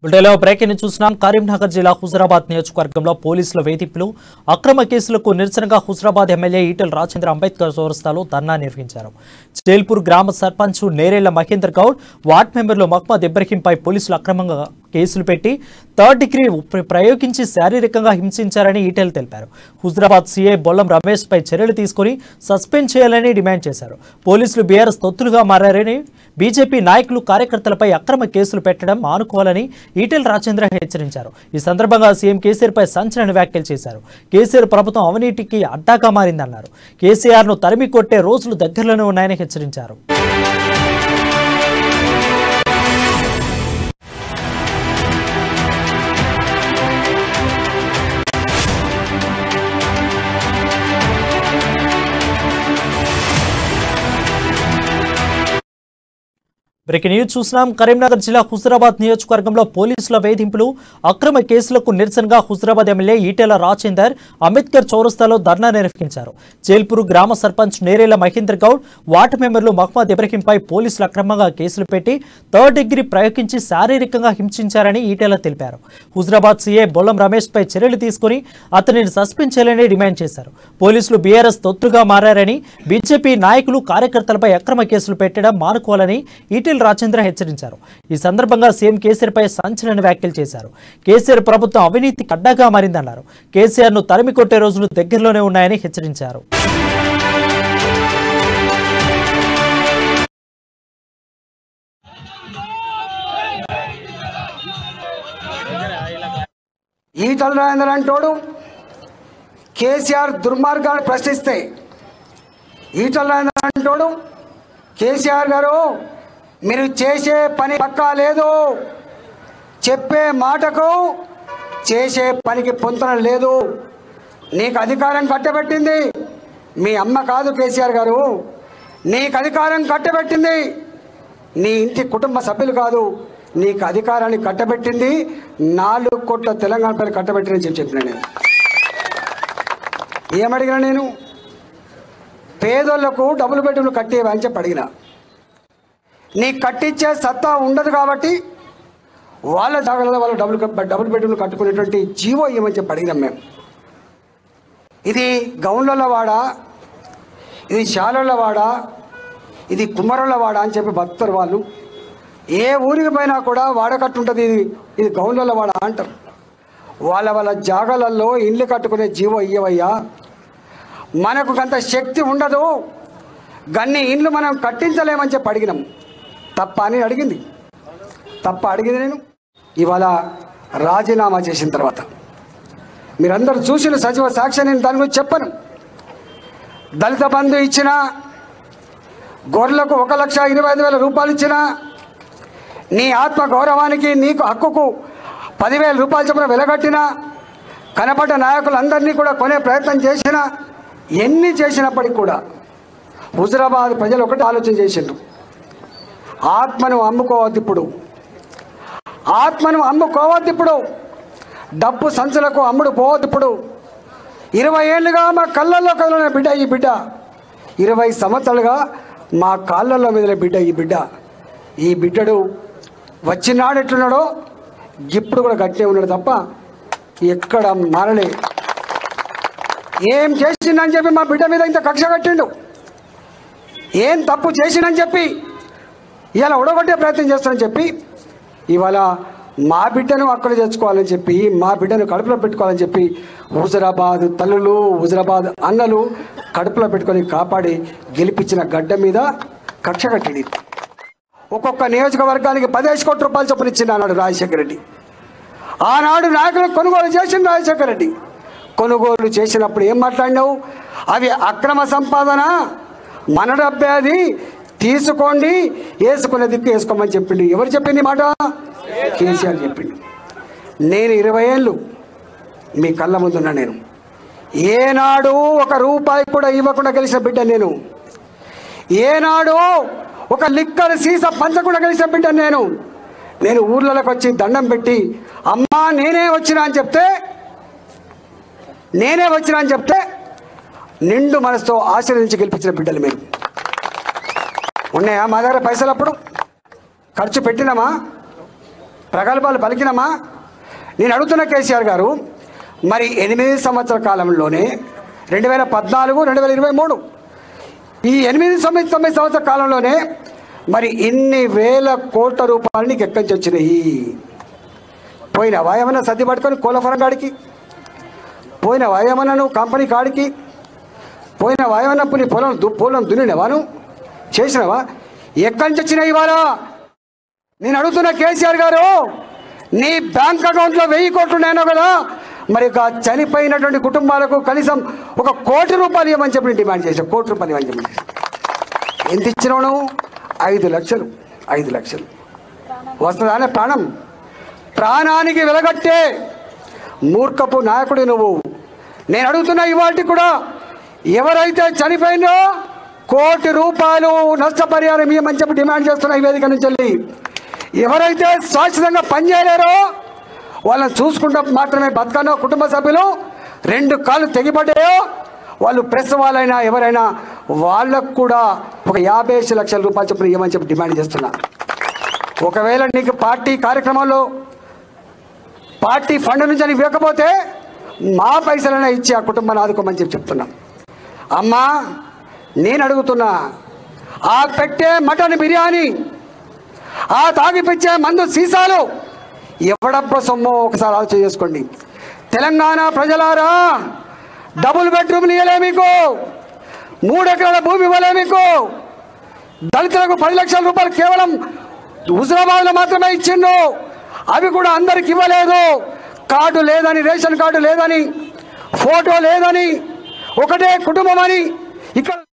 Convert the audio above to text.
బుల్టెలో breaking చూసినాం కరీంనగర్ జిల్లా హుజరాబాద్ నియోజకవర్గంలో పోలీసుల వేధింపులు అక్రమ కేసులకు నిరసనగా హుజరాబాద్ ఎమ్మెల్యే ఈటెల రాజేంద్ర అంబేద్కర్ చౌరస్తాలో ధర్నా నిర్వహించారు చేల్పూర్ గ్రామ సర్పంచ్ నేరేళ్ల మహేందర్ గౌడ్ వార్డ్ మెంబర్లు మహ్మద్ ఇబ్రహీంపై పోలీసులు అక్రమంగా కేసులు పెట్టి థర్డ్ డిగ్రీ ప్ర- ప్రయోగించి శారీరకంగా హింసించారని ఈటెల్ తెలిపారు హుజరాబాద్ సీఐ బొల్లం రమేష్ పై చర్యలు తీసుకుని సస్పెండ్ చేయాలని డిమాండ్ చేశారు పోలీసులు బీఆర్ఎస్ తొత్తులుగా మారారని బీజేపీ నాయకులు కార్యకర్తలపై అక్రమ కేసులు పెట్టడం మానుకోవాలని ఈటెల్ రాజేంద్ర హెచ్చరించారు ఈ సందర్భంగా సీఎం కేసీఆర్ పై సంచలన వ్యాఖ్యలు చేశారు కేసీఆర్ ప్రభుత్వం అవినీతికి అడ్డాగా మారిందన్నారు కేసీఆర్ ను తరిమి కొట్టే రోజులు దగ్గరలోనే ఉన్నాయని హెచ్చరించారు బ్రేకింగ్ న్యూస్ చూసినాం కరీంనగర్ జిల్లా హుజరాబాద్ నియోజకవర్గంలో పోలీసుల వేధింపులు అక్రమ కేసులకు నిరసనగా హుజరాబాద్ ఎమ్మెల్యే ఈటెల రాజేందర్ అంబేద్కర్ చౌరస్తాలో ధర్నా నిర్వహించారు చేల్పూరు గ్రామ సర్పంచ్ నేరేళ్ల మహేందర్ గౌడ్ వార్డు మెంబర్లు మహ్మద్ ఇబ్రహీంపై పోలీసులు అక్రమంగా కేసులు పెట్టి థర్డ్ డిగ్రీ ప్రయోగించి శారీరకంగా హింసించారని ఈటెల తెలిపారు హుజరాబాద్ సీఏ బొల్లం రమేష్ పై చర్యలు తీసుకుని అతనిని సస్పెండ్ చేయాలని డిమాండ్ చేశారు పోలీసులు బీఆర్ఎస్ తొత్తుగా మారారని బీజేపీ నాయకులు కార్యకర్తలపై అక్రమ కేసులు పెట్టడం మానుకోవాలని ఈటెల రాజేంద్ర హెచ్చరించారు ఈ సందర్భంగా సీఎం కేసీఆర్ పై సంచలన వ్యాఖ్యలు చేశారు కేసీఆర్ ప్రభుత్వం అవినీతి కడ్డాగా మారిందన్నారు కేసీఆర్ ను తరిమి కొట్టే రోజులు దగ్గరలోనే ఉన్నాయని హెచ్చరించారు ఈటల రాజేంద్ర అంటోడు కేసీఆర్ దుర్మార్గాన్ని ప్రశ్నిస్తే ఈటల రాజేంద్ర అంటోడు కేసీఆర్ గారు మీరు చేసే పని పక్కా లేదు చెప్పే మాటకు చేసే పనికి పొంతన లేదు నీకు అధికారం కట్టబెట్టింది మీ అమ్మ కాదు కేసీఆర్ గారు నీకు అధికారం కట్టబెట్టింది నీ ఇంటి కుటుంబ సభ్యులు కాదు నీకు అధికారాన్ని కట్టబెట్టింది నాలుగు కోట్ల తెలంగాణ ప్రజలు కట్టబెట్టినని చెప్పి చెప్పిన నేను ఏమడిగినా నేను పేదోళ్లకు డబుల్ బెడ్రూమ్లు కట్టేవా అని చెప్పి అడిగిన నీకు కట్టించే సత్తా ఉండదు కాబట్టి వాళ్ళ జాగాలలో వాళ్ళు డబుల్ కట్- డబుల్ బెడ్రూమ్లు కట్టుకునేటువంటి జీవో ఇవ్వమని చెప్పి అడిగినాం మేము ఇది గౌన్ల వాడ ఇది శాలల వాడ ఇది కుమ్మరుల వాడ అని చెప్పి భక్తులు వాళ్ళు ఏ ఊరికి పోయినా కూడా వాడకట్టు ఉంటుంది ఇది ఇది గౌన్ల వాడ అంటారు వాళ్ళ వాళ్ళ జాగాలలో ఇల్లు కట్టుకునే జీవో ఇయ్యవయ్యా మనకు అంత శక్తి ఉండదు గన్ని ఇండ్లు మనం కట్టించలేమని చెప్పి అడిగినాం తప్ప అని అడిగింది తప్ప అడిగింది నేను ఇవాళ రాజీనామా చేసిన తర్వాత మీరందరూ చూసిన సజీవ సాక్షి నేను దాని గురించి చెప్పను దళిత బంధు ఇచ్చిన గొర్రెలకు ఒక లక్ష ఇరవై ఐదు వేల రూపాయలు ఇచ్చిన నీ ఆత్మ గౌరవానికి నీకు హక్కుకు పదివేల రూపాయలు చొప్పున వెలగట్టిన కనపడ్డ నాయకులందరినీ కూడా కొనే ప్రయత్నం చేసిన ఎన్ని చేసినప్పటికి కూడా హుజరాబాద్ ప్రజలు ఒకటి ఆలోచన చేసిండ్రు ఆత్మను అమ్ముకోవద్దు ఇప్పుడు ఆత్మను అమ్ముకోవద్దు ఇప్పుడు డబ్బు సంచులకు అమ్ముడు పోవద్దు ఇప్పుడు ఇరవై ఏళ్ళుగా మా కళ్ళల్లో కదిలిన బిడ్డ ఈ బిడ్డ ఇరవై సంవత్సరాలుగా మా కాళ్ళల్లో మెదిలిన బిడ్డ ఈ బిడ్డ ఈ బిడ్డడు వచ్చినాడు ఎట్లున్నాడో ఇప్పుడు కూడా గట్టినే ఉన్నాడు తప్ప ఎక్కడ మారలే ఏం చేసిండని చెప్పి మా బిడ్డ మీద ఇంత కక్ష కట్టిండు ఏం తప్పు చేసిండని చెప్పి ఇవాళ ఉడగొట్టే ప్రయత్నం చేస్తానని చెప్పి ఇవాళ మా బిడ్డను అక్కడ తెచ్చుకోవాలని చెప్పి మా బిడ్డను కడుపులో పెట్టుకోవాలని చెప్పి హుజరాబాద్ తల్లులు హుజరాబాద్ అన్నలు కడుపులో పెట్టుకొని కాపాడి గెలిపించిన గడ్డ మీద కక్ష కట్టింది ఒక్కొక్క నియోజకవర్గానికి పదిహేను కోట్ల రూపాయలు చొప్పున ఇచ్చింది అన్నాడు రాజశేఖర రెడ్డి ఆనాడు నాయకులు కొనుగోలు చేసింది రాజశేఖర రెడ్డి కొనుగోలు చేసినప్పుడు ఏం మాట్లాడినావు అవి అక్రమ సంపాదన మన డబ్బే అది తీసుకోండి వేసుకునే దిక్కు వేసుకోమని చెప్పిండు ఎవరు చెప్పింది ఈ మాట కేసీఆర్ చెప్పిండు నేను ఇరవై ఏళ్ళు మీ కళ్ళ ముందున్నా నేను ఏనాడు ఒక రూపాయి కూడా ఇవ్వకుండా గెలిచిన బిడ్డ నేను ఏనాడు ఒక లిక్కర్ సీస పంచకుండా గెలిచిన బిడ్డ నేను నేను ఊర్లలోకి వచ్చి దండం పెట్టి అమ్మా నేనే వచ్చినా అని చెప్తే నేనే వచ్చినా అని చెప్తే నిండు మనసుతో ఆశీర్వదించి గెలిపించిన బిడ్డలు మీరు ఉన్నాయా మా దగ్గర పైసలు అప్పుడు ఖర్చు పెట్టినామా ప్రగల్భాలు పలికినమా నేను అడుగుతున్న కేసీఆర్ గారు మరి ఎనిమిది సంవత్సరాల కాలంలోనే రెండు వేల పద్నాలుగు రెండు వేల ఇరవై మూడు ఈ ఎనిమిది తొమ్మిది తొమ్మిది సంవత్సరాల కాలంలోనే మరి ఇన్ని వేల కోట్ల రూపాయలు నీకు ఎక్కడి నుంచి వచ్చినాయి పోయినావా ఏమన్నా సర్ది పట్టుకొని కోలఫరం కాడికి పోయినావా ఏమన్నా నువ్వు కంపెనీ కాడికి పోయినావా ఏమన్నా నీ పొలం దు పొలం దున్నినవా నువ్వు చేసినావా ఎక్కడి నుంచి వచ్చినాయి ఇవాళ నేను అడుగుతున్న కేసీఆర్ గారు నీ బ్యాంక్ అకౌంట్లో వెయ్యి కోట్లు ఉన్నాయో కదా మరి ఒక చనిపోయినటువంటి కుటుంబాలకు కనీసం ఒక కోటి రూపాయలు ఇవ్వమని చెప్పి నేను డిమాండ్ చేశాను కోటి రూపాయలు ఇవ్వని చెప్పి ఎంత ఇచ్చినావు నువ్వు ఐదు లక్షలు ఐదు లక్షలు వస్తుందానే ప్రాణం ప్రాణానికి వెలగట్టే మూర్ఖపు నాయకుడి నువ్వు నేను అడుగుతున్నా ఇవాటి కూడా ఎవరైతే చనిపోయిందో కోటి రూపాయలు నష్టపరిహారం ఇవ్వమని చెప్పి డిమాండ్ చేస్తున్నా ఈ వేదిక నుంచి వెళ్ళి ఎవరైతే శాశ్వతంగా పనిచేయలేరో వాళ్ళని చూసుకుంటూ మాత్రమే బతకనో కుటుంబ సభ్యులు రెండు కాళ్ళు తెగిపడ్డాయో వాళ్ళు ప్రెస్ వాళ్ళైనా ఎవరైనా వాళ్ళకు కూడా ఒక యాభై లక్షల రూపాయలు చొప్పున ఇవ్వమని చెప్పి డిమాండ్ చేస్తున్నా ఒకవేళ నీకు పార్టీ కార్యక్రమంలో పార్టీ ఫండ్ నుంచి అని ఇవ్వకపోతే మా పైసలైనా ఇచ్చి ఆ కుటుంబాన్ని ఆదుకోమని చెప్పి చెప్తున్నా అమ్మా నేను అడుగుతున్నా ఆ పెట్టే మటన్ బిర్యానీ ఆ తాగిపిచ్చే మందు సీసాలు ఎవడబ్బ సొమ్మో ఒకసారి ఆలోచన చేసుకోండి తెలంగాణ ప్రజలారా డబుల్ బెడ్రూమ్లు ఇవ్వలే మీకు మూడు ఎకరాల భూమి ఇవ్వలే మీకు దళితులకు పది లక్షల రూపాయలు కేవలం హుజరాబాద్లో మాత్రమే ఇచ్చిండు అవి కూడా అందరికి ఇవ్వలేదు కార్డు లేదని రేషన్ కార్డు లేదని ఫోటో లేదని ఒకటే కుటుంబం అని ఇక్కడ